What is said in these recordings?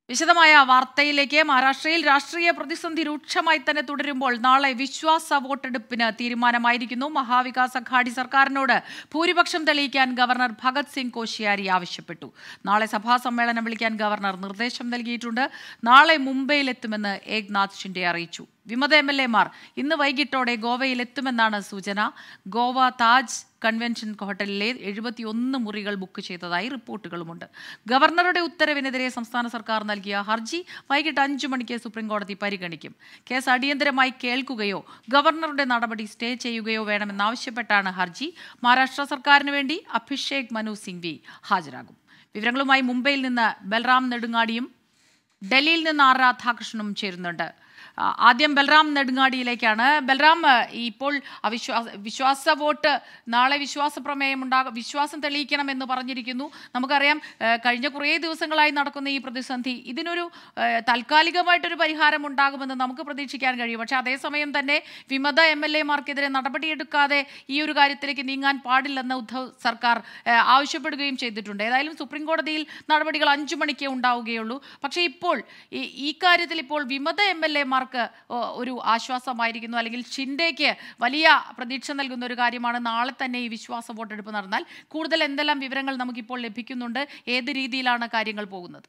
വിശദമായ വാർത്തയിലേക്ക് മഹാരാഷ്ട്രയിൽ രാഷ്ട്രീയ പ്രതിസന്ധി രൂക്ഷമായി തന്നെ തുടരുമ്പോൾ നാളെ വിശ്വാസ വോട്ടെടുപ്പിന് തീരുമാനമായിരിക്കുന്നു മഹാവികാസ് അഘാടി സർക്കാരിനോട് ഭൂരിപക്ഷം തെളിയിക്കാൻ ഗവർണർ ഭഗത് സിംഗ് കോശിയാരി ആവശ്യപ്പെട്ടു നാളെ സഭാ സമ്മേളനം വിളിക്കാൻ ഗവർണർ നിർദ്ദേശം നൽകിയിട്ടുണ്ട് നാളെ മുംബൈയിലെത്തുമെന്ന് ഏക്നാഥ് ഷിൻഡെ അറിയിച്ചു വിമത എം എൽ എമാർ ഇന്ന് വൈകിട്ടോടെ ഗോവയിൽ എത്തുമെന്നാണ് സൂചന ഗോവ താജ് കൺവെൻഷൻ ഹോട്ടലിലെ എഴുപത്തിയൊന്ന് മുറികൾ ബുക്ക് ചെയ്തതായി റിപ്പോർട്ടുകളുമുണ്ട് ഗവർണറുടെ ഉത്തരവിനെതിരെ സംസ്ഥാന സർക്കാർ നൽകിയ ഹർജി വൈകിട്ട് അഞ്ചു മണിക്ക് സുപ്രീംകോടതി പരിഗണിക്കും കേസ് അടിയന്തരമായി കേൾക്കുകയോ ഗവർണറുടെ നടപടി സ്റ്റേ ചെയ്യുകയോ വേണമെന്നാവശ്യപ്പെട്ടാണ് ഹർജി മഹാരാഷ്ട്ര സർക്കാരിന് വേണ്ടി അഭിഷേക് മനു സിംഗ്വി ഹാജരാകും വിവരങ്ങളുമായി മുംബൈയിൽ നിന്ന് ബൽറാം നെടുങ്ങാടിയും ഡൽഹിയിൽ നിന്ന് ആർ രാധാകൃഷ്ണനും ചേരുന്നുണ്ട് ആ, ആദ്യം ബൽറാം നെടുങ്ങാടിയിലേക്കാണ് ബൽറാം ആ, ഇപ്പോൾ അവിശ്വാസ വിശ്വാസ വോട്ട് നാളെ വിശ്വാസ പ്രമേയം ഉണ്ടാകും വിശ്വാസം തെളിയിക്കണം എന്ന് പറഞ്ഞിരിക്കുന്നു നമുക്കറിയാം ആ, കഴിഞ്ഞ കുറേ ദിവസങ്ങളായി നടക്കുന്ന ഈ പ്രതിസന്ധി ഇതിനൊരു ആ, താൽക്കാലികമായിട്ടൊരു പരിഹാരം ഉണ്ടാകുമെന്ന് നമുക്ക് പ്രതീക്ഷിക്കാൻ കഴിയും പക്ഷേ അതേസമയം തന്നെ വിമത എം എൽ എമാർക്കെതിരെ നടപടിയെടുക്കാതെ ഈ ഒരു കാര്യത്തിലേക്ക് നീങ്ങാൻ പാടില്ലെന്ന് ഉദ്ധവ് സർക്കാർ ആ, ആവശ്യപ്പെടുകയും ചെയ്തിട്ടുണ്ട് ഏതായാലും സുപ്രീം കോടതിയിൽ നടപടികൾ അഞ്ചു മണിക്കേ ഉണ്ടാവുകയുള്ളൂ പക്ഷേ ഇപ്പോൾ ഈ ഈ കാര്യത്തിൽ ഇപ്പോൾ വിമത എം എൽ എമാർക്ക് ഒരു ആശ്വാസമായിരിക്കുന്നു അല്ലെങ്കിൽ ഷിൻഡേക്ക് വലിയ പ്രതീക്ഷ നൽകുന്ന ഒരു കാര്യമാണ് നാളെ തന്നെ ഈ വിശ്വാസ വോട്ടെടുപ്പ് നടന്നാൽ കൂടുതൽ എന്തെല്ലാം വിവരങ്ങൾ നമുക്കിപ്പോൾ ലഭിക്കുന്നുണ്ട് ഏത് രീതിയിലാണ് കാര്യങ്ങൾ പോകുന്നത്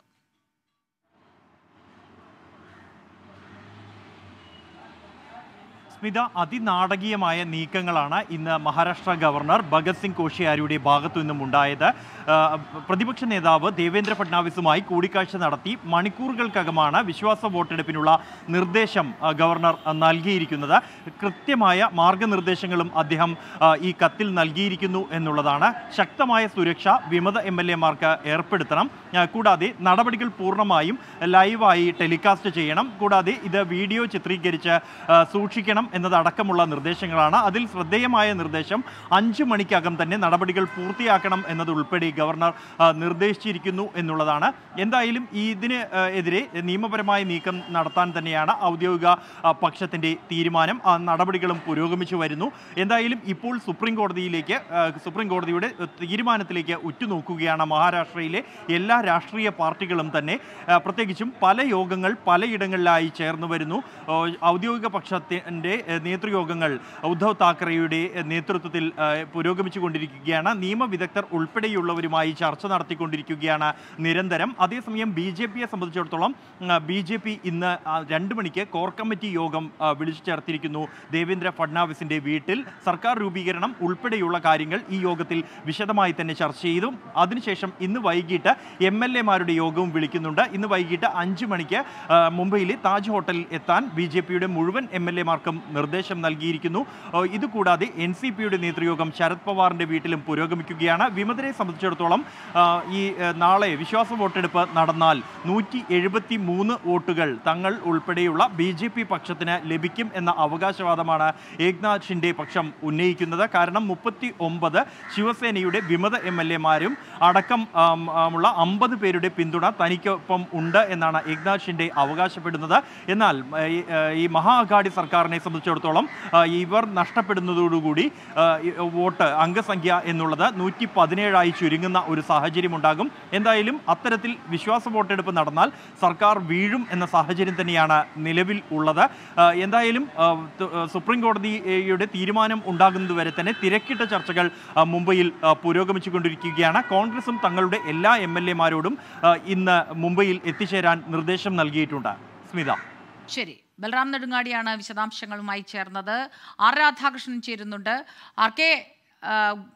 സ്മിത അതിനാടകീയമായ നീക്കങ്ങളാണ് ഇന്ന് മഹാരാഷ്ട്ര ഗവർണർ ഭഗത് സിംഗ് കോഷിയാരിയുടെ ഭാഗത്തു നിന്നും ഉണ്ടായത് ആ, പ്രതിപക്ഷ നേതാവ് ദേവേന്ദ്ര ഫഡ്നാവിസുമായി കൂടിക്കാഴ്ച നടത്തി മണിക്കൂറുകൾക്കകമാണ് വിശ്വാസ വോട്ടെടുപ്പിനുള്ള നിർദ്ദേശം ആ, ഗവർണർ ആ, നൽകിയിരിക്കുന്നത് കൃത്യമായ മാർഗനിർദ്ദേശങ്ങളും അദ്ദേഹം ആ, ഈ കത്തിൽ നൽകിയിരിക്കുന്നു എന്നുള്ളതാണ് ശക്തമായ സുരക്ഷ വിമത എം എൽ എമാർക്ക് ഏർപ്പെടുത്തണം ആ, കൂടാതെ നടപടികൾ പൂർണ്ണമായും ലൈവായി ടെലികാസ്റ്റ് ചെയ്യണം കൂടാതെ ഇത് വീഡിയോ ചിത്രീകരിച്ച് ആ, സൂക്ഷിക്കണം എന്നതടക്കമുള്ള നിർദ്ദേശങ്ങളാണ് അതിൽ ശ്രദ്ധേയമായ നിർദ്ദേശം അഞ്ചു മണിക്കകം തന്നെ നടപടികൾ പൂർത്തിയാക്കണം എന്നതുൾപ്പെടെ ഗവർണർ ആ, നിർദ്ദേശിച്ചിരിക്കുന്നു എന്നുള്ളതാണ് എന്തായാലും ഇതിന് ആ, എതിരെ നിയമപരമായ നീക്കം നടത്താൻ തന്നെയാണ് ഔദ്യോഗിക ആ, പക്ഷത്തിന്റെ തീരുമാനം ആ നടപടികളും പുരോഗമിച്ചു വരുന്നു എന്തായാലും ഇപ്പോൾ സുപ്രീം കോടതിയിലേക്ക് ആ, സുപ്രീം കോടതിയുടെ തീരുമാനത്തിലേക്ക് ഉറ്റുനോക്കുകയാണ് മഹാരാഷ്ട്രയിലെ എല്ലാ രാഷ്ട്രീയ പാർട്ടികളും തന്നെ ആ, പ്രത്യേകിച്ചും പല യോഗങ്ങൾ പലയിടങ്ങളിലായി ചേർന്ന് വരുന്നു ഓ, ഔദ്യോഗിക പക്ഷത്തിൻ്റെ ഏഹ്, നേതൃയോഗങ്ങൾ ഉദ്ധവ് താക്കറെയുടെ ഏഹ്, നേതൃത്വത്തിൽ ഏഹ്, പുരോഗമിച്ചു കൊണ്ടിരിക്കുകയാണ് നിയമവിദഗ്ധർ ഉൾപ്പെടെയുള്ളവരുമായി ചർച്ച നടത്തിക്കൊണ്ടിരിക്കുകയാണ് നിരന്തരം അതേസമയം ബി ജെ പിയെ സംബന്ധിച്ചിടത്തോളം ബി ജെ പി ഇന്ന് ആ, രണ്ട് മണിക്ക് കോർ കമ്മിറ്റി യോഗം ആ, വിളിച്ചു ചേർത്തിരിക്കുന്നു ദേവേന്ദ്ര ഫഡ്നാവിസിന്റെ വീട്ടിൽ സർക്കാർ രൂപീകരണം ഉൾപ്പെടെയുള്ള കാര്യങ്ങൾ ഈ യോഗത്തിൽ വിശദമായി തന്നെ ചർച്ച ചെയ്തു അതിനുശേഷം ഇന്ന് വൈകിട്ട് എം എൽ എമാരുടെ യോഗവും വിളിക്കുന്നുണ്ട് ഇന്ന് വൈകിട്ട് അഞ്ച് മണിക്ക് ആ, മുംബൈയിലെ താജ് ഹോട്ടലിൽ എത്താൻ ബി ജെ പിയുടെ മുഴുവൻ എം എൽ എമാർക്കും നിർദ്ദേശം നൽകിയിരിക്കുന്നു ആ, ഇതുകൂടാതെ എൻ സി പിയുടെ നേതൃയോഗം ശരത് പവാറിന്റെ വീട്ടിലും പുരോഗമിക്കുകയാണ് വിമതരെ സംബന്ധിച്ചിടത്തോളം ആ, ഈ ആ, നാളെ വിശ്വാസ വോട്ടെടുപ്പ് നടന്നാൽ നൂറ്റി എഴുപത്തി മൂന്ന് വോട്ടുകൾ തങ്ങൾ ഉൾപ്പെടെയുള്ള ബി ജെ പി പക്ഷത്തിന് ലഭിക്കും എന്ന അവകാശവാദമാണ് ഏക്നാഥ് ഷിൻഡെ പക്ഷം ഉന്നയിക്കുന്നത് കാരണം മുപ്പത്തി ഒമ്പത് ശിവസേനയുടെ വിമത എം എൽ എമാരും അടക്കം ആം, ആമുള്ള അമ്പത് പേരുടെ പിന്തുണ തനിക്കൊപ്പം ഉണ്ട് എന്നാണ് ഏക്നാഥ് ഷിൻഡെ അവകാശപ്പെടുന്നത് എന്നാൽ ആ, ഈ, ആ, ഈ മഹാഅഘാടി സർക്കാരിനെ സംബന്ധിച്ചിടത്തോളം ആ, ഇവർ നഷ്ടപ്പെടുന്നതോടുകൂടി ആ, ഈ വോട്ട് അംഗസംഖ്യ എന്നുള്ളത് നൂറ്റി പതിനേഴായി ചുരുങ്ങുന്ന ഒരു സാഹചര്യം ഉണ്ടാകും എന്തായാലും അത്തരത്തിൽ വിശ്വാസ വോട്ടെടുപ്പ് നടന്നാൽ സർക്കാർ വീഴും എന്ന സാഹചര്യം തന്നെയാണ് നിലവിൽ ഉള്ളത് ആ, എന്തായാലും ആ, ത- ആ, സുപ്രീം കോടതിയുടെ തീരുമാനം ഉണ്ടാകുന്നതുവരെ തന്നെ തിരക്കിട്ട ചർച്ചകൾ ആ, മുംബൈയിൽ ആ, പുരോഗമിച്ചുകൊണ്ടിരിക്കുകയാണ് കോൺഗ്രസും തങ്ങളുടെ എല്ലാ എം എൽ എമാരോടും ഇന്ന് മുംബൈയിൽ എത്തിച്ചേരാൻ നിർദ്ദേശം നൽകിയിട്ടുണ്ട് സ്മിത ശരി ബൽറാം നെടുങ്ങാടിയാണ് വിശദാംശങ്ങളുമായി ചേർന്നത് ആർ രാധാകൃഷ്ണൻ ചേരുന്നുണ്ട് ആർ കെ ആ,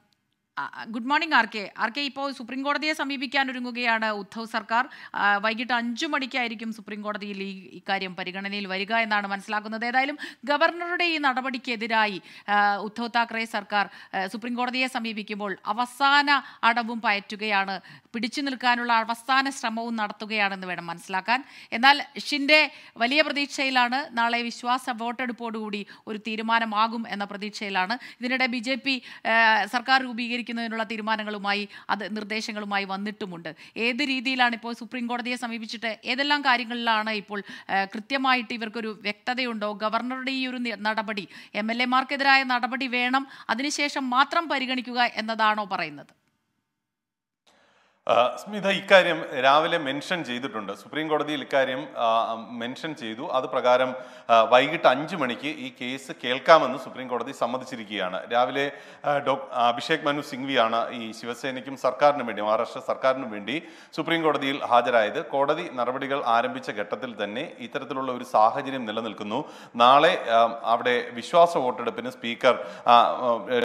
ആ, good morning R K R K ഇപ്പോൾ സുപ്രീം കോടതിയെ സമീപിക്കാൻ ഒരുങ്ങുകയാണ് ഉദ്ധവ് സർക്കാർ ആ, വൈകിട്ട് അഞ്ചു മണിക്കായിരിക്കും സുപ്രീം കോടതിയിൽ ഈ ഇക്കാര്യം പരിഗണനയിൽ വരിക എന്നാണ് മനസ്സിലാക്കുന്നത് ഏതായാലും ഗവർണറുടെ ഈ നടപടിക്കെതിരായി ആ, ഉദ്ധവ് താക്കറെ സർക്കാർ ആ, സുപ്രീം കോടതിയെ സമീപിക്കുമ്പോൾ അവസാന അടവും പയറ്റുകയാണ് പിടിച്ചു നിൽക്കാനുള്ള അവസാന ശ്രമവും നടത്തുകയാണെന്ന് വേണം മനസ്സിലാക്കാൻ എന്നാൽ ഷിൻഡെ വലിയ പ്രതീക്ഷയിലാണ് നാളെ വിശ്വാസ വോട്ടെടുപ്പോടുകൂടി ഒരു തീരുമാനമാകും എന്ന പ്രതീക്ഷയിലാണ് ഇതിനിടെ ബി ജെ പി സർക്കാർ രൂപീകരിക്കുന്നതിനുള്ള തീരുമാനങ്ങളുമായി അത് നിർദ്ദേശങ്ങളുമായി വന്നിട്ടുമുണ്ട് ഏത് രീതിയിലാണ് ഇപ്പോൾ സുപ്രീം കോടതിയെ സമീപിച്ചിട്ട് ഏതെല്ലാം കാര്യങ്ങളിലാണ് ഇപ്പോൾ ആ, കൃത്യമായിട്ട് ഇവർക്കൊരു വ്യക്തതയുണ്ടോ ഗവർണറുടെ ഈ ഒരു നി- നടപടി എം എൽ എമാർക്കെതിരായ നടപടി വേണം അതിനുശേഷം മാത്രം പരിഗണിക്കുക എന്നതാണോ പറയുന്നത് ആ, സ്മിത ഇക്കാര്യം രാവിലെ മെൻഷൻ ചെയ്തിട്ടുണ്ട് സുപ്രീം കോടതിയിൽ ഇക്കാര്യം ആ, മെൻഷൻ ചെയ്തു അത് പ്രകാരം ആ, വൈകിട്ട് അഞ്ച് മണിക്ക് ഈ കേസ് കേൾക്കാമെന്ന് സുപ്രീം കോടതി സമ്മതിച്ചിരിക്കുകയാണ് രാവിലെ ആ, ഡോ അഭിഷേക് മനു സിംഗ്വിയാണ് ഈ ശിവസേനയ്ക്കും സർക്കാരിനും വേണ്ടി മഹാരാഷ്ട്ര സർക്കാരിനും വേണ്ടി സുപ്രീം കോടതിയിൽ ഹാജരായത് കോടതി നടപടികൾ ആരംഭിച്ച ഘട്ടത്തിൽ തന്നെ ഇത്തരത്തിലുള്ള ഒരു സാഹചര്യം നിലനിൽക്കുന്നു നാളെ ആ, അവിടെ വിശ്വാസ വോട്ടെടുപ്പിന് സ്പീക്കർ ആ, ആ,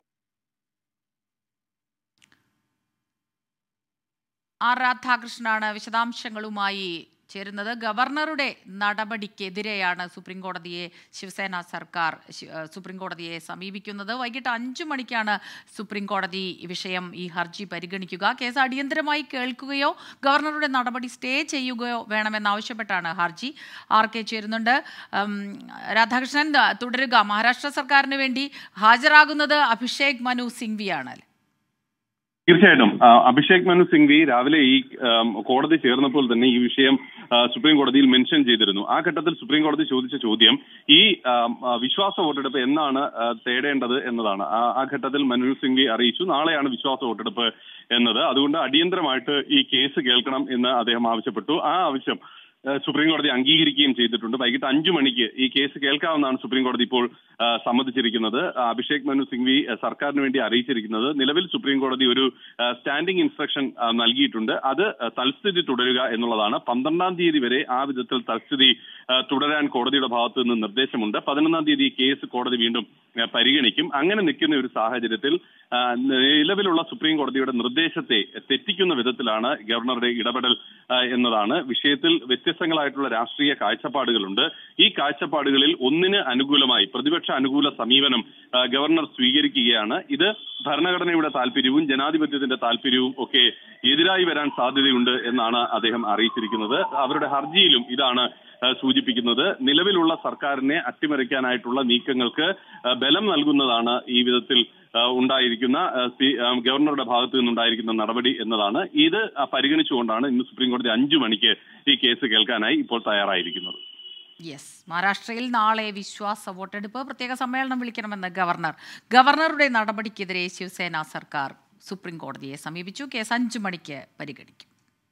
ആർ രാധാകൃഷ്ണനാണ് വിശദാംശങ്ങളുമായി ചേരുന്നത് ഗവർണറുടെ നടപടിക്കെതിരെയാണ് സുപ്രീം കോടതിയെ ശിവസേന സർക്കാർ ശി- ഏഹ് സുപ്രീം കോടതിയെ സമീപിക്കുന്നത് വൈകിട്ട് അഞ്ചു മണിക്കാണ് സുപ്രീം കോടതി ഈ വിഷയം ഈ ഹർജി പരിഗണിക്കുക കേസ് അടിയന്തരമായി കേൾക്കുകയോ ഗവർണറുടെ നടപടി സ്റ്റേ ചെയ്യുകയോ വേണമെന്നാവശ്യപ്പെട്ടാണ് ഹർജി ആർ കെ ചേരുന്നുണ്ട് ഉം, രാധാകൃഷ്ണൻ തുടരുക മഹാരാഷ്ട്ര സർക്കാരിന് വേണ്ടി ഹാജരാകുന്നത് അഭിഷേക് മനു സിംഗ്വിയാണ് അല്ലേ? തീർച്ചയായിട്ടും ആ, അഭിഷേക് മനു സിംഗ്വി രാവിലെ ഈ ആം, കോടതി ചേർന്നപ്പോൾ തന്നെ ഈ വിഷയം ആ, സുപ്രീം കോടതിയിൽ മെൻഷൻ ചെയ്തിരുന്നു ആ ഘട്ടത്തിൽ സുപ്രീം കോടതി ചോദിച്ച ചോദ്യം ഈ ആം, ആ, വിശ്വാസ വോട്ടെടുപ്പ് എന്നാണ് ആ, തേടേണ്ടത് എന്നതാണ് ആ ആ ഘട്ടത്തിൽ മനു സിംഗ്വി അറിയിച്ചു നാളെയാണ് വിശ്വാസ വോട്ടെടുപ്പ് എന്നത് അതുകൊണ്ട് അടിയന്തരമായിട്ട് ഈ കേസ് കേൾക്കണം എന്ന് അദ്ദേഹം ആവശ്യപ്പെട്ടു ആ ആവശ്യം ആ, സുപ്രീം കോടതി അംഗീകരിക്കുകയും ചെയ്തിട്ടുണ്ട് വൈകിട്ട് അഞ്ചു മണിക്ക് ഈ കേസ് കേൾക്കാമെന്നാണ് സുപ്രീം കോടതി ഇപ്പോൾ ആ, സമ്മതിച്ചിരിക്കുന്നത് ആ, അഭിഷേക് മനു സിംഗ്വി ആ, സർക്കാരിന് വേണ്ടി അറിയിച്ചിരിക്കുന്നത് നിലവിൽ സുപ്രീം കോടതി ഒരു ആ, സ്റ്റാൻഡിംഗ് ഇൻസ്ട്രക്ഷൻ ആ, നൽകിയിട്ടുണ്ട് അത് ആ, തൽസ്ഥിതി തുടരുക എന്നുള്ളതാണ് പന്ത്രണ്ടാം തീയതി വരെ ആ വിധത്തിൽ തൽസ്ഥിതി ആ, തുടരാൻ കോടതിയുടെ ഭാഗത്തു നിന്ന് നിർദ്ദേശമുണ്ട് പതിനൊന്നാം തീയതി ഈ കേസ് കോടതി വീണ്ടും ആ, പരിഗണിക്കും അങ്ങനെ നിൽക്കുന്ന ഒരു സാഹചര്യത്തിൽ ആ, നിലവിലുള്ള സുപ്രീം കോടതിയുടെ നിർദ്ദേശത്തെ തെറ്റിക്കുന്ന വിധത്തിലാണ് ഗവർണറുടെ ഇടപെടൽ ആ, എന്നതാണ് വിഷയത്തിൽ വ്യത്യസ്തങ്ങളായിട്ടുള്ള രാഷ്ട്രീയ കാഴ്ചപ്പാടുകളുണ്ട് ഈ കാഴ്ചപ്പാടുകളിൽ ഒന്നിന് അനുകൂലമായി പ്രതിപക്ഷ അനുകൂല സമീപനം ആ, ഗവർണർ സ്വീകരിക്കുകയാണ് ഇത് ഭരണഘടനയുടെ താല്പര്യവും ജനാധിപത്യത്തിന്റെ താല്പര്യവും ഒക്കെ എതിരായി വരാൻ സാധ്യതയുണ്ട് എന്നാണ് അദ്ദേഹം അറിയിച്ചിരിക്കുന്നത് അവരുടെ ഹർജിയിലും ഇതാണ് ആ, സൂചിപ്പിക്കുന്നത് നിലവിലുള്ള സർക്കാരിനെ അട്ടിമറിക്കാനായിട്ടുള്ള നീക്കങ്ങൾക്ക് ആ, ബലം നൽകുന്നതാണ് ഈ വിധത്തിൽ ആ, ഉണ്ടായിരിക്കുന്ന ആ, സ്പീ- ആ, ഗവർണറുടെ ഭാഗത്ത് നിന്നുണ്ടായിരിക്കുന്ന നടപടി എന്നതാണ് ഇത് ആ, പരിഗണിച്ചുകൊണ്ടാണ് ഇന്ന് സുപ്രീം കോടതി അഞ്ചു മണിക്ക് ഈ കേസ് കേൾക്കാനായി ഇപ്പോൾ തയ്യാറായിരിക്കുന്നത് യെസ് മഹാരാഷ്ട്രയിൽ നാളെ വിശ്വാസ വോട്ടെടുപ്പ് പ്രത്യേക സമ്മേളനം വിളിക്കണമെന്ന് ഗവർണർ ഗവർണറുടെ നടപടിക്കെതിരെ ശിവസേന സർക്കാർ സുപ്രീം കോടതിയെ സമീപിച്ചു കേസ് അഞ്ചു മണിക്ക് പരിഗണിക്കും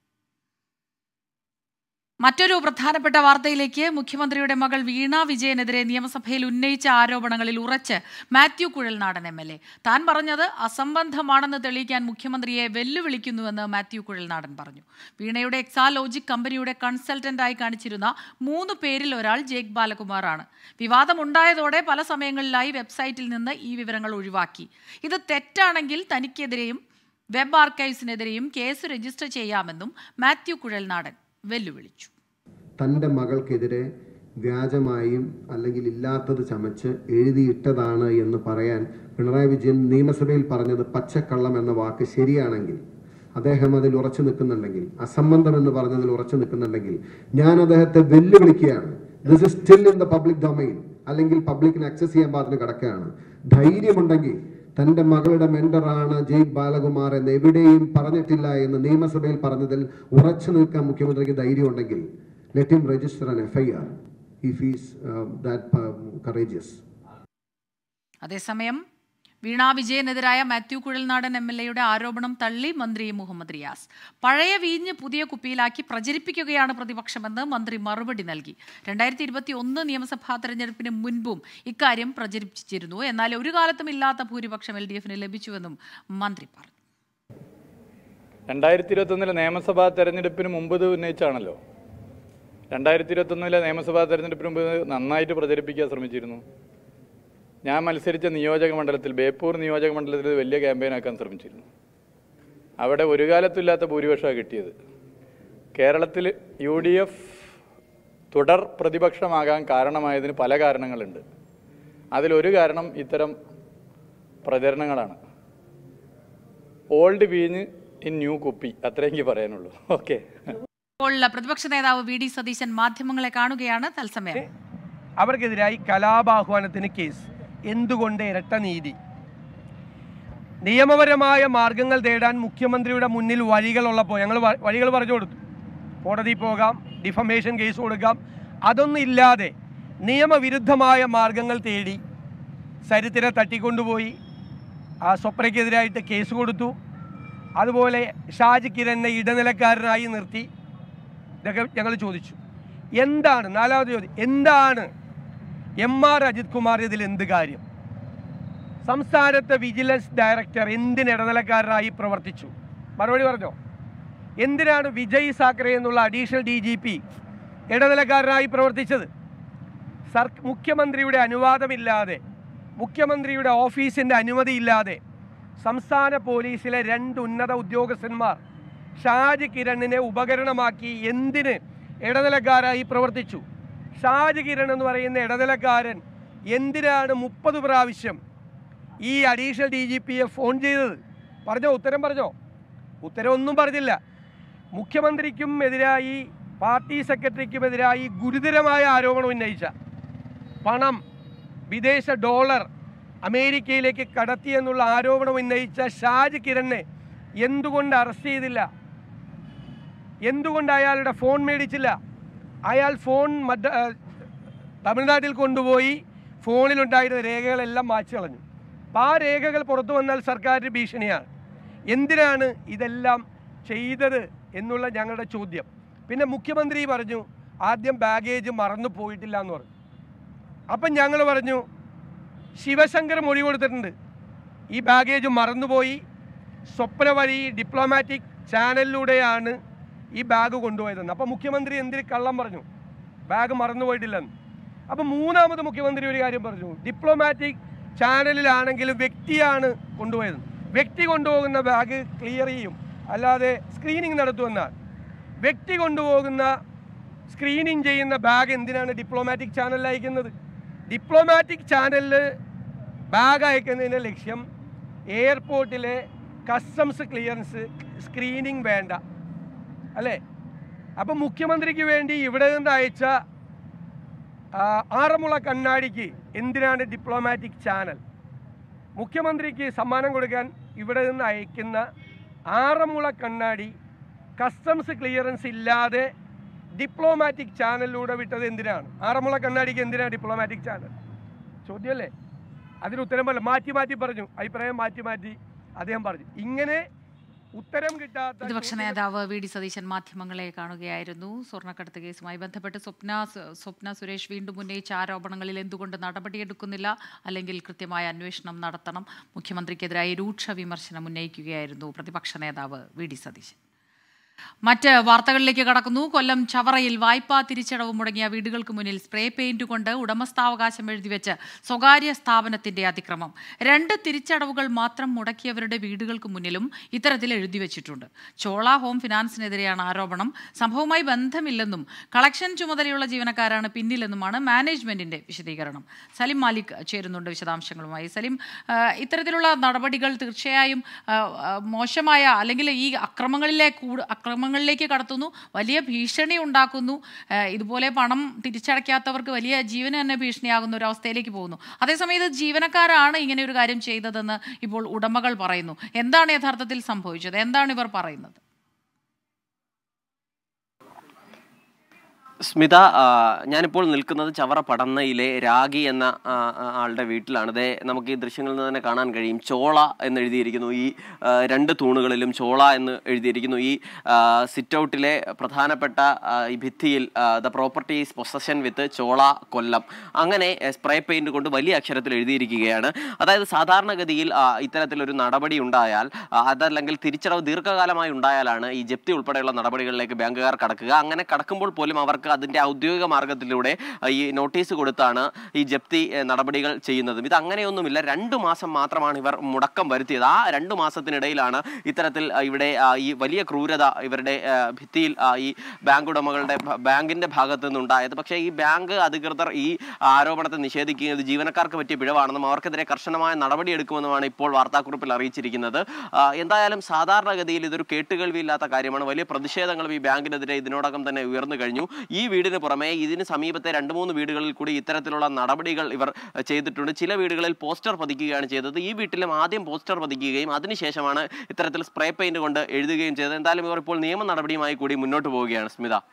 മറ്റൊരു പ്രധാനപ്പെട്ട വാർത്തയിലേക്ക് മുഖ്യമന്ത്രിയുടെ മകൾ വീണ വിജയനെതിരെ നിയമസഭയിൽ ഉന്നയിച്ച ആരോപണങ്ങളിൽ ഉറച്ച് Mathew Kuzhalnadan M L A താൻ പറഞ്ഞത് അസംബന്ധമാണെന്ന് തെളിയിക്കാൻ മുഖ്യമന്ത്രിയെ വെല്ലുവിളിക്കുന്നുവെന്ന് മാത്യു കുഴൽനാടൻ പറഞ്ഞു വീണയുടെ എക്സാലോജിക് കമ്പനിയുടെ കൺസൾട്ടന്റായി കാണിച്ചിരുന്ന മൂന്ന് പേരിൽ ഒരാൾ ജേക്ക് ബാലകുമാറാണ് വിവാദമുണ്ടായതോടെ പല സമയങ്ങളിലായി വെബ്സൈറ്റിൽ നിന്ന് ഈ വിവരങ്ങൾ ഒഴിവാക്കി ഇത് തെറ്റാണെങ്കിൽ തനിക്കെതിരെയും വെബ് ആർക്കൈവ്സിനെതിരെയും കേസ് രജിസ്റ്റർ ചെയ്യാമെന്നും മാത്യു കുഴൽനാടൻ വെല്ലുവിളിച്ചു തൻ്റെ മകൾക്കെതിരെ വ്യാജമായും അല്ലെങ്കിൽ ഇല്ലാത്തത് ചമച്ച് എഴുതിയിട്ടതാണ് എന്ന് പറയാൻ പിണറായി വിജയൻ നിയമസഭയിൽ പറഞ്ഞത് പച്ചക്കള്ളം എന്ന വാക്ക് ശരിയാണെങ്കിൽ അദ്ദേഹം അതിൽ ഉറച്ചു നിൽക്കുന്നുണ്ടെങ്കിൽ അസംബന്ധം എന്ന് പറഞ്ഞതിൽ ഉറച്ചു നിൽക്കുന്നുണ്ടെങ്കിൽ ഞാൻ അദ്ദേഹത്തെ വെല്ലുവിളിക്കുകയാണ് this is still in the public domain അല്ലെങ്കിൽ പബ്ലിക്കിന് ആക്സസ് ചെയ്യാൻ പാകത്തിന് കിടക്കുകയാണ് ധൈര്യമുണ്ടെങ്കിൽ തന്റെ മകളുടെ മെന്ററാണ് ജയ്ക്ക് ബാലകുമാർ എന്ന് എവിടെയും പറഞ്ഞിട്ടില്ല എന്ന് നിയമസഭയിൽ പറഞ്ഞതിൽ ഉറച്ചു നിൽക്കാൻ മുഖ്യമന്ത്രിക്ക് ധൈര്യമുണ്ടെങ്കിൽ let him register an F I R if is that courageous അതേസമയം വീണ വിജയനെതിരായ മാത്യു കുഴൽനാടൻ എം എൽ എയുടെ ആരോപണം തള്ളി മന്ത്രി മുഹമ്മദ് റിയാസ് പഴയ വീഞ്ഞ് പുതിയ കുപ്പിയിലാക്കി പ്രചരിപ്പിക്കുകയാണ് പ്രതിപക്ഷമെന്ന് മന്ത്രി മറുപടി നൽകി രണ്ടായിരത്തി ഇരുപത്തി ഒന്ന് നിയമസഭാ തെരഞ്ഞെടുപ്പിന് മുൻപും ഇക്കാര്യം പ്രചരിപ്പിച്ചിരുന്നു എന്നാൽ ഒരു കാലത്തും ഇല്ലാത്ത ഭൂരിപക്ഷം എൽ ഡി എഫിന് ലഭിച്ചുവെന്നും മന്ത്രി പറഞ്ഞു രണ്ടായിരത്തി ഇരുപത്തൊന്നിലെ നിയമസഭാ തെരഞ്ഞെടുപ്പിന് മുമ്പ് ഇത് ഉന്നയിച്ചാണല്ലോ രണ്ടായിരത്തി ഇരുപത്തൊന്നിലെ നിയമസഭാ തെരഞ്ഞെടുപ്പിന് മുമ്പ് ഇത് നന്നായിട്ട് പ്രചരിപ്പിക്കാൻ ശ്രമിച്ചിരുന്നു ഞാൻ മത്സരിച്ച നിയോജക മണ്ഡലത്തിൽ ബേപ്പൂർ നിയോജക മണ്ഡലത്തിൽ ഇത് വലിയ ക്യാമ്പയിനാക്കാൻ ശ്രമിച്ചിരുന്നു അവിടെ ഒരു കാലത്തുമില്ലാത്ത ഭൂരിപക്ഷമാണ് കിട്ടിയത് കേരളത്തിൽ യു ഡി എഫ് തുടർ പ്രതിപക്ഷമാകാൻ കാരണമായതിന് പല കാരണങ്ങളുണ്ട് അതിലൊരു കാരണം ഇത്തരം പ്രചരണങ്ങളാണ് ഓൾഡ് വീഞ്ഞ് ഇൻ ന്യൂ കുപ്പി അത്രേ എനിക്ക് പറയാനുള്ളൂ ഓക്കെ ഇപ്പോൾ പ്രതിപക്ഷ നേതാവ് വി ഡി സതീശൻ മാധ്യമങ്ങളെ കാണുകയാണ് തത്സമയം അവർക്കെതിരായി കലാപാഹ്വാനത്തിന് കേസ് എന്തുകൊണ്ട് ഇരട്ട നീതി നിയമപരമായ മാർഗങ്ങൾ തേടാൻ മുഖ്യമന്ത്രിയുടെ മുന്നിൽ വഴികളുള്ളപ്പോൾ ഞങ്ങൾ വ- വഴികൾ പറഞ്ഞു കൊടുത്തു കോടതി പോകാം ഡിഫമേഷൻ കേസ് കൊടുക്കാം അതൊന്നും ഇല്ലാതെ നിയമവിരുദ്ധമായ മാർഗങ്ങൾ തേടി സരിത്തിനെ തട്ടിക്കൊണ്ടുപോയി ആ സ്വപ്നയ്ക്കെതിരായിട്ട് കേസ് കൊടുത്തു അതുപോലെ ഷാജി കിരണിനെ ഇടനിലക്കാരനായി നിർത്തി ഇതൊക്കെ ഞങ്ങൾ ചോദിച്ചു എന്താണ് നാലാമത് ചോദ്യം എന്താണ് എം ആർ അജിത് കുമാർ ഇതിൽ എന്ത് കാര്യം സംസ്ഥാനത്തെ വിജിലൻസ് ഡയറക്ടർ എന്തിന് ഇടനിലക്കാരനായി പ്രവർത്തിച്ചു മറുപടി പറഞ്ഞോ എന്തിനാണ് വിജയ് സാക്കറെ എന്നുള്ള അഡീഷണൽ ഡി ജി പി ഇടനിലക്കാരനായി പ്രവർത്തിച്ചത് സർ മുഖ്യമന്ത്രിയുടെ അനുവാദമില്ലാതെ മുഖ്യമന്ത്രിയുടെ ഓഫീസിൻ്റെ അനുമതിയില്ലാതെ സംസ്ഥാന പോലീസിലെ രണ്ട് ഉന്നത ഉദ്യോഗസ്ഥന്മാർ ഷാജ് കിരണിനെ ഉപകരണമാക്കി എന്തിന് ഇടനിലക്കാരായി പ്രവർത്തിച്ചു ഷാജ് കിരൺ എന്ന് പറയുന്ന ഇടനിലക്കാരൻ എന്തിനാണ് മുപ്പത് പ്രാവശ്യം ഈ അഡീഷണൽ ഡി ജി പിയെ ഫോൺ ചെയ്തത് പറഞ്ഞോ ഉത്തരം പറഞ്ഞോ ഉത്തരം ഒന്നും പറഞ്ഞില്ല മുഖ്യമന്ത്രിക്കും എതിരായി പാർട്ടി സെക്രട്ടറിക്കുമെതിരായി ഗുരുതരമായ ആരോപണം ഉന്നയിച്ച പണം വിദേശ ഡോളർ അമേരിക്കയിലേക്ക് കടത്തിയെന്നുള്ള ആരോപണം ഉന്നയിച്ച ഷാജ് കിരണിനെ എന്തുകൊണ്ട് അറസ്റ്റ് ചെയ്തില്ല എന്തുകൊണ്ട് അയാളുടെ ഫോൺ മേടിച്ചില്ല അയാൾ ഫോൺ മദ്ര ആ, തമിഴ്നാട്ടിൽ കൊണ്ടുപോയി ഫോണിലുണ്ടായിരുന്ന രേഖകളെല്ലാം മായ്ച്ചു കളഞ്ഞു അപ്പം ആ രേഖകൾ പുറത്തു വന്നാൽ സർക്കാരിന് ഭീഷണിയാണ് എന്തിനാണ് ഇതെല്ലാം ചെയ്തത് എന്നുള്ള ഞങ്ങളുടെ ചോദ്യം പിന്നെ മുഖ്യമന്ത്രി പറഞ്ഞു ആദ്യം ബാഗേജ് മറന്നു പോയിട്ടില്ല എന്ന് പറഞ്ഞു അപ്പം ഞങ്ങൾ പറഞ്ഞു ശിവശങ്കർ മൊഴി കൊടുത്തിട്ടുണ്ട് ഈ ബാഗേജ് മറന്നുപോയി സ്വപ്ന വഴി ഡിപ്ലോമാറ്റിക് ചാനലിലൂടെയാണ് ഈ ബാഗ് കൊണ്ടുപോയതെന്ന് അപ്പം മുഖ്യമന്ത്രി എന്തിന് കള്ളം പറഞ്ഞു ബാഗ് മറന്നുപോയിട്ടില്ലെന്ന് അപ്പം മൂന്നാമത് മുഖ്യമന്ത്രി ഒരു കാര്യം പറഞ്ഞു ഡിപ്ലോമാറ്റിക് ചാനലിലാണെങ്കിലും വ്യക്തിയാണ് കൊണ്ടുപോയത് വ്യക്തി കൊണ്ടുപോകുന്ന ബാഗ് ക്ലിയർ ചെയ്യും അല്ലാതെ സ്ക്രീനിങ് നടത്തുമെന്നാണ് വ്യക്തി കൊണ്ടുപോകുന്ന സ്ക്രീനിങ് ചെയ്യുന്ന ബാഗ് എന്തിനാണ് ഡിപ്ലോമാറ്റിക് ചാനലിൽ അയക്കുന്നത് ഡിപ്ലോമാറ്റിക് ചാനലിൽ ബാഗ് അയക്കുന്നതിൻ്റെ ലക്ഷ്യം എയർപോർട്ടിലെ കസ്റ്റംസ് ക്ലിയറൻസ് സ്ക്രീനിങ് വേണ്ട അല്ലേ അപ്പം മുഖ്യമന്ത്രിക്ക് വേണ്ടി ഇവിടെ നിന്ന് അയച്ച ആ, ആറന്മുള കണ്ണാടിക്ക് എന്തിനാണ് ഡിപ്ലോമാറ്റിക് ചാനൽ മുഖ്യമന്ത്രിക്ക് സമ്മാനം കൊടുക്കാൻ ഇവിടെ നിന്ന് അയക്കുന്ന ആറന്മുള കണ്ണാടി കസ്റ്റംസ് ക്ലിയറൻസ് ഇല്ലാതെ ഡിപ്ലോമാറ്റിക് ചാനലിലൂടെ വിട്ടത് എന്തിനാണ് ആറന്മുള കണ്ണാടിക്ക് എന്തിനാണ് ഡിപ്ലോമാറ്റിക് ചാനൽ ചോദ്യമല്ലേ അതിന് ഉത്തരം പറയില്ല മാറ്റി മാറ്റി പറഞ്ഞു അഭിപ്രായം മാറ്റി മാറ്റി അദ്ദേഹം പറഞ്ഞു ഇങ്ങനെ ഉത്തരം കിട്ടാത്ത പ്രതിപക്ഷ ചോദ്യങ്ങൾ- നേതാവ് വി ഡി സതീശൻ മാധ്യമങ്ങളെ കാണുകയായിരുന്നു സ്വർണ്ണക്കടത്ത് കേസുമായി ബന്ധപ്പെട്ട് സ്വപ്ന സ്വപ്ന സുരേഷ് വീണ്ടും ഉന്നയിച്ച ആരോപണങ്ങളിൽ എന്തുകൊണ്ട് നടപടിയെടുക്കുന്നില്ല അല്ലെങ്കിൽ കൃത്യമായ അന്വേഷണം നടത്തണം മുഖ്യമന്ത്രിക്കെതിരായി രൂക്ഷ വിമർശനം ഉന്നയിക്കുകയായിരുന്നു പ്രതിപക്ഷ നേതാവ് വി ഡി സതീശൻ മറ്റ് വാർത്തകളിലേക്ക് കടക്കുന്നു കൊല്ലം ചവറയിൽ വായ്പാ തിരിച്ചടവ് മുടങ്ങിയ വീടുകൾക്ക് മുന്നിൽ സ്പ്രേ പെയിന്റ് കൊണ്ട് ഉടമസ്ഥാവകാശം എഴുതിവെച്ച് സ്വകാര്യ സ്ഥാപനത്തിന്റെ അതിക്രമം രണ്ട് തിരിച്ചടവുകൾ മാത്രം മുടക്കിയവരുടെ വീടുകൾക്ക് മുന്നിലും ഇത്തരത്തിൽ എഴുതി വെച്ചിട്ടുണ്ട് ചോള ഹോം ഫിനാൻസിനെതിരെയാണ് ആരോപണം സംഭവവുമായി ബന്ധമില്ലെന്നും കളക്ഷൻ ചുമതലയുള്ള ജീവനക്കാരാണ് പിന്നിലെന്നുമാണ് മാനേജ്മെന്റിന്റെ വിശദീകരണം സലിം മാലിക് ചേരുന്നുണ്ട് വിശദാംശങ്ങളുമായി സലിം ആ, ഇത്തരത്തിലുള്ള നടപടികൾ തീർച്ചയായും ആ, ആ, മോശമായ അല്ലെങ്കിൽ ഈ അക്രമങ്ങളിലെ കൂട് അക്രമങ്ങളിലേക്ക് കടത്തുന്നു വലിയ ഭീഷണി ഉണ്ടാക്കുന്നു ആ, ഇതുപോലെ പണം തിരിച്ചടയ്ക്കാത്തവർക്ക് വലിയ ജീവന് തന്നെ ഭീഷണിയാകുന്ന ഒരു അവസ്ഥയിലേക്ക് പോകുന്നു അതേസമയം ഇത് ജീവനക്കാരാണ് ഇങ്ങനെ ഒരു കാര്യം ചെയ്തതെന്ന് ഇപ്പോൾ ഉടമകൾ പറയുന്നു എന്താണ് യഥാർത്ഥത്തിൽ സംഭവിച്ചത് എന്താണ് ഇവർ പറയുന്നത് സ്മിത ആ, ഞാനിപ്പോൾ നിൽക്കുന്നത് ചവറ പടന്നയിലെ രാഗി എന്ന ആ, ആ, ആളുടെ വീട്ടിലാണ് ദേ നമുക്ക് ഈ ദൃശ്യങ്ങളിൽ നിന്ന് തന്നെ കാണാൻ കഴിയും ചോള എന്ന് എഴുതിയിരിക്കുന്നു ഈ ആ, രണ്ട് തൂണുകളിലും ചോള എന്ന് എഴുതിയിരിക്കുന്നു ഈ സിറ്റ് ഔട്ടിലെ പ്രധാനപ്പെട്ട ആ, ഈ ഭിത്തിയിൽ the properties possession with Chola Kollam അങ്ങനെ സ്പ്രേ പെയിന്റ് കൊണ്ട് വലിയ അക്ഷരത്തിൽ എഴുതിയിരിക്കുകയാണ് അതായത് സാധാരണഗതിയിൽ ആ, ഇത്തരത്തിലൊരു നടപടി ഉണ്ടായാൽ ആ, അതല്ലെങ്കിൽ തിരിച്ചടവ് ദീർഘകാലമായി ഉണ്ടായാലാണ് ഈ ജപ്തി ഉൾപ്പെടെയുള്ള നടപടികളിലേക്ക് ബാങ്കുകാർ കടക്കുക അങ്ങനെ കടക്കുമ്പോൾ പോലും അവർക്ക് അതിന്റെ ഔദ്യോഗിക മാർഗത്തിലൂടെ ആ, ഈ നോട്ടീസ് കൊടുത്താണ് ഈ ജപ്തി ഏ, നടപടികൾ ചെയ്യുന്നതും ഇത് അങ്ങനെയൊന്നുമില്ല രണ്ടു മാസം മാത്രമാണ് ഇവർ മുടക്കം വരുത്തിയത് ആ രണ്ടു മാസത്തിനിടയിലാണ് ഇത്തരത്തിൽ ആ, ഇവിടെ ആ, ഈ വലിയ ക്രൂരത ഇവരുടെ ആ, ഭിത്തിയിൽ ആ, ഈ ബാങ്ക് ഉടമകളുടെ ഭ- ബാങ്കിന്റെ ഭാഗത്തു നിന്നുണ്ടായത് പക്ഷേ ഈ ബാങ്ക് അധികൃതർ ഈ ആരോപണത്തെ നിഷേധിക്കുകയും ഇത് ജീവനക്കാർക്ക് പറ്റിയ പിഴവാണെന്നും അവർക്കെതിരെ കർശനമായ നടപടിയെടുക്കുമെന്നുമാണ് ഇപ്പോൾ വാർത്താക്കുറിപ്പിൽ അറിയിച്ചിരിക്കുന്നത് ആ, എന്തായാലും സാധാരണഗതിയിൽ ഇതൊരു കേട്ടുകേൾവിയില്ലാത്ത കാര്യമാണ് വലിയ പ്രതിഷേധങ്ങളും ഈ ബാങ്കിനെതിരെ ഇതിനോടകം തന്നെ ഉയർന്നു കഴിഞ്ഞു ഈ വീടിന് പുറമെ ഇതിന് സമീപത്തെ രണ്ട് മൂന്ന് വീടുകളിൽ കൂടി ഇത്തരത്തിലുള്ള നടപടികൾ ഇവർ അഹ്, ചെയ്തിട്ടുണ്ട് ചില വീടുകളിൽ പോസ്റ്റർ പതിക്കുകയാണ് ചെയ്തത് ഈ വീട്ടിലും ആദ്യം പോസ്റ്റർ പതിക്കുകയും അതിനുശേഷമാണ് ഇത്തരത്തിൽ സ്പ്രേ പെയിന്റ് കൊണ്ട് എഴുതുകയും ചെയ്തത് എന്തായാലും ഇവർ ഇപ്പോൾ നിയമ നടപടിയുമായി കൂടി മുന്നോട്ട് പോവുകയാണ് സ്മിത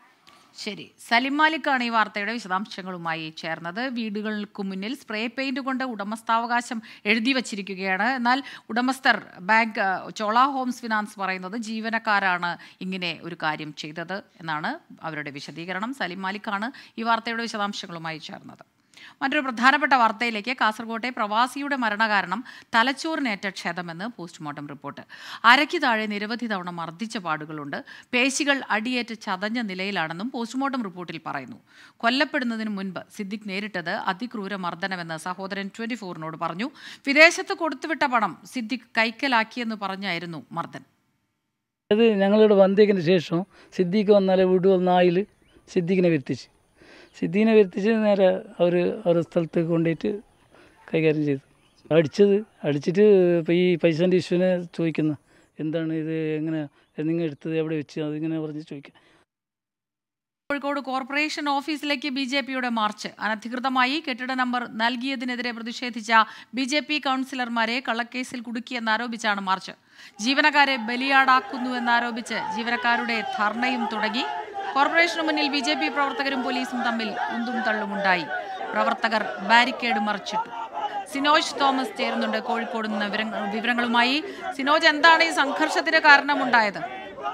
ശരി സലിം മാലിക്കാണ് ഈ വാർത്തയുടെ വിശദാംശങ്ങളുമായി ചേർന്നത് വീടുകൾക്ക് മുന്നിൽ സ്പ്രേ പെയിന്റ് കൊണ്ട് ഉടമസ്ഥാവകാശം എഴുതി വച്ചിരിക്കുകയാണ് എന്നാൽ ഉടമസ്ഥർ ബാങ്ക് ചോള ഹോംസ് ഫിനാൻസ് പറയുന്നത് ജീവനക്കാരാണ് ഇങ്ങനെ ഒരു കാര്യം ചെയ്തത് എന്നാണ് അവരുടെ വിശദീകരണം സലിം മാലിക്കാണ് ഈ വാർത്തയുടെ വിശദാംശങ്ങളുമായി ചേർന്നത് മറ്റൊരു പ്രധാനപ്പെട്ട വാർത്തയിലേക്ക് കാസർകോട്ടെ പ്രവാസിയുടെ മരണകാരണം തലച്ചോറിനേറ്റ ക്ഷതമെന്ന് പോസ്റ്റ്മോർട്ടം റിപ്പോർട്ട് അരയ്ക്ക് താഴെ നിരവധി തവണ മർദ്ദിച്ച പാടുകളുണ്ട് പേശികൾ അടിയേറ്റ് ചതഞ്ഞ നിലയിലാണെന്നും പോസ്റ്റ്മോർട്ടം റിപ്പോർട്ടിൽ പറയുന്നു കൊല്ലപ്പെടുന്നതിന് മുൻപ് സിദ്ദിഖ് നേരിട്ടത് അതിക്രൂര മർദ്ദനമെന്ന് സഹോദരൻ ട്വന്റി ഫോറിനോട് പറഞ്ഞു വിദേശത്ത് കൊടുത്തുവിട്ട പണം സിദ്ദിഖ് കൈക്കലാക്കിയെന്ന് പറഞ്ഞായിരുന്നു മർദ്ദൻ അത് ഞങ്ങളുടെ വന്നേക്കിന് ശേഷം സിദ്ദീഖ് വന്നാലേ വീട് വന്നായിൽ സിദ്ദീഖിനെ വരുത്തിച്ച് സിദ്ദീഖിനെ വരുത്തിച്ച് നേരെ അവർ അവരുടെ സ്ഥലത്തേക്ക് കൊണ്ടുപോയിട്ട് കൈകാര്യം ചെയ്തു അടിച്ചത് അടിച്ചിട്ട് ഇപ്പോൾ ഈ പൈസൻ്റെ ഇഷ്യൂവിനെ ചോദിക്കുന്ന എന്താണ് ഇത് എങ്ങനെ നിങ്ങൾ എടുത്തത് എവിടെ വെച്ച് അതിങ്ങനെ പറഞ്ഞ് ചോദിക്കുക കോഴിക്കോട് കോർപ്പറേഷൻ ഓഫീസിലേക്ക് ബി ജെ പിയുടെ മാർച്ച് അനധികൃതമായി കെട്ടിട നമ്പർ നൽകിയതിനെതിരെ പ്രതിഷേധിച്ച ബി ജെ പി കൗൺസിലർമാരെ കള്ളക്കേസിൽ കുടുക്കിയെന്നാരോപിച്ചാണ് മാർച്ച് ജീവനക്കാരെ ബലിയാടാക്കുന്നു എന്നാരോപിച്ച് ജീവനക്കാരുടെ ധർണയും തുടങ്ങി കോർപ്പറേഷന് മുന്നിൽ ബി ജെ പി പ്രവർത്തകരും പോലീസും തമ്മിൽ ഉന്തും തള്ളുമുണ്ടായി പ്രവർത്തകർ ബാരിക്കേഡ് മറിച്ചിട്ടു സിനോജ് തോമസ് ചേരുന്നുണ്ട് കോഴിക്കോട് നിന്ന് വിവരങ്ങൾ- വിവരങ്ങളുമായി സിനോജ് എന്താണ് ഈ സംഘർഷത്തിന് കാരണമുണ്ടായത്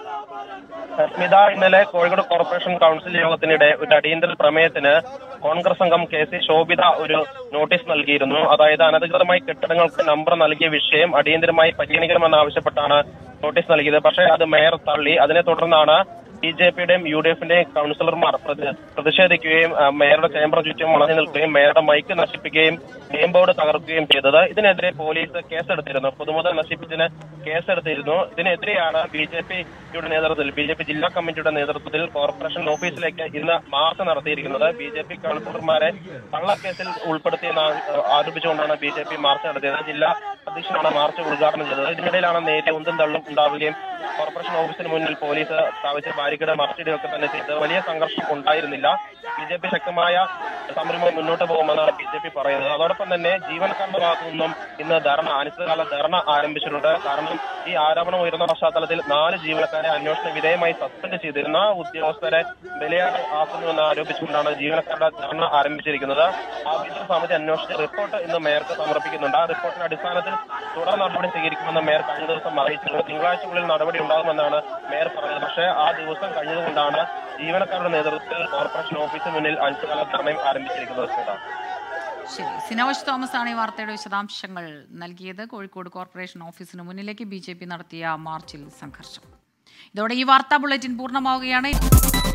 സ്മിത ഇന്നലെ കോഴിക്കോട് കോർപ്പറേഷൻ കൗൺസിൽ യോഗത്തിനിടെ ഒരു അടിയന്തര പ്രമേയത്തിന് കോൺഗ്രസ് അംഗം കെ സി ശോഭിത ഒരു നോട്ടീസ് നൽകിയിരുന്നു അതായത് അനധികൃതമായി കെട്ടിടങ്ങൾക്ക് നമ്പർ നൽകിയ വിഷയം അടിയന്തരമായി പരിഗണിക്കണമെന്നാവശ്യപ്പെട്ടാണ് നോട്ടീസ് നൽകിയത് പക്ഷേ അത് മേയർ തള്ളി അതിനെ തുടർന്നാണ് ബി ജെ പിയുടെയും യു ഡി എഫിന്റെയും കൗൺസിലർമാർ പ്രതി- പ്രതിഷേധിക്കുകയും ആ, മേയറുടെ ചേംബർ ചുറ്റും വളഞ്ഞു നിൽക്കുകയും മേയറുടെ മൈക്ക് നശിപ്പിക്കുകയും നെയിം ബോർഡ് തകർക്കുകയും ചെയ്തത് ഇതിനെതിരെ പോലീസ് കേസെടുത്തിരുന്നു പൊതുമുതൽ നശിപ്പിച്ചതിന് കേസെടുത്തിരുന്നു ഇതിനെതിരെയാണ് ബി ജെ പിയുടെ നേതൃത്വത്തിൽ ബി ജെ പി ജില്ലാ കമ്മിറ്റിയുടെ നേതൃത്വത്തിൽ കോർപ്പറേഷൻ ഓഫീസിലേക്ക് ഇന്ന് മാർച്ച് നടത്തിയിരിക്കുന്നത് ബി ജെ പി കൗൺസിലർമാരെ കള്ളക്കേസിൽ ഉൾപ്പെടുത്തിയെന്ന് ആ- ആരോപിച്ചുകൊണ്ടാണ് ബി ജെ പി മാർച്ച് നടത്തിയത് ജില്ലാ അധ്യക്ഷനാണ് മാർച്ച് ഉദ്ഘാടനം ചെയ്തത് ഇതിനിടയിലാണ് നേരിയ ഉന്തും തള്ളും ഉണ്ടാവുകയും കോർപ്പറേഷൻ ഓഫീസിന് മുന്നിൽ പോലീസ് സ്ഥാപിച്ച ബാരിക്കേഡ് മറച്ചിടുകയൊക്കെ തന്നെ ചെയ്തത് വലിയ സംഘർഷം ഉണ്ടായിരുന്നില്ല ബി ജെ പി ശക്തമായ സമരമായി മുന്നോട്ട് പോകുമെന്നാണ് ബി ജെ പി പറയുന്നത് അതോടൊപ്പം തന്നെ ജീവനക്കാരുടെ ഭാഗത്തു നിന്നും ഇന്ന് ധർണ അനിശ്ചിതകാല ധർണ ആരംഭിച്ചിട്ടുണ്ട് കാരണം ഈ ആരോപണം ഉയർന്ന പശ്ചാത്തലത്തിൽ നാല് ജീവനക്കാരെ അന്വേഷണ വിധേയമായി സസ്പെൻഡ് ചെയ്തിരുന്ന ഉദ്യോഗസ്ഥരെ ബലിയാട് ആക്കുന്നുവെന്ന് ആരോപിച്ചുകൊണ്ടാണ് ജീവനക്കാരുടെ ധർണ ആരംഭിച്ചിരിക്കുന്നത് ആഭ്യന്തര സമിതി അന്വേഷിച്ച് റിപ്പോർട്ട് ഇന്ന് മേയർക്ക് സമർപ്പിക്കുന്നുണ്ട് ആ റിപ്പോർട്ടിന്റെ അടിസ്ഥാനത്തിൽ തുടർ നടപടി സ്വീകരിക്കുമെന്ന് മേയർ കഴിഞ്ഞ ദിവസം അറിയിച്ചിട്ടുണ്ട് തിങ്കളാഴ്ചക്കുള്ളിൽ നടപടി ഉണ്ടാകുമെന്നാണ് മേയർ പറഞ്ഞത് പക്ഷേ ആ ദിവസം കഴിഞ്ഞതുകൊണ്ടാണ് ജീവനക്കാരുടെ നേതൃത്വത്തിൽ കോർപ്പറേഷൻ ഓഫീസിന് മുന്നിൽ അനിശ്ചിതകാല ധർണയും ആരംഭിച്ചിരിക്കുന്നത് ശ്വേത. ശരി സിനോജ് തോമസ് ആണ് ഈ വാർത്തയുടെ വിശദാംശങ്ങൾ നൽകിയത് കോഴിക്കോട് കോർപ്പറേഷൻ ഓഫീസിന് മുന്നിലേക്ക് ബി നടത്തിയ മാർച്ചിൽ സംഘർഷം ഇതോടെ ഈ വാർത്താ ബുള്ളറ്റിൻ പൂർണ്ണമാവുകയാണ്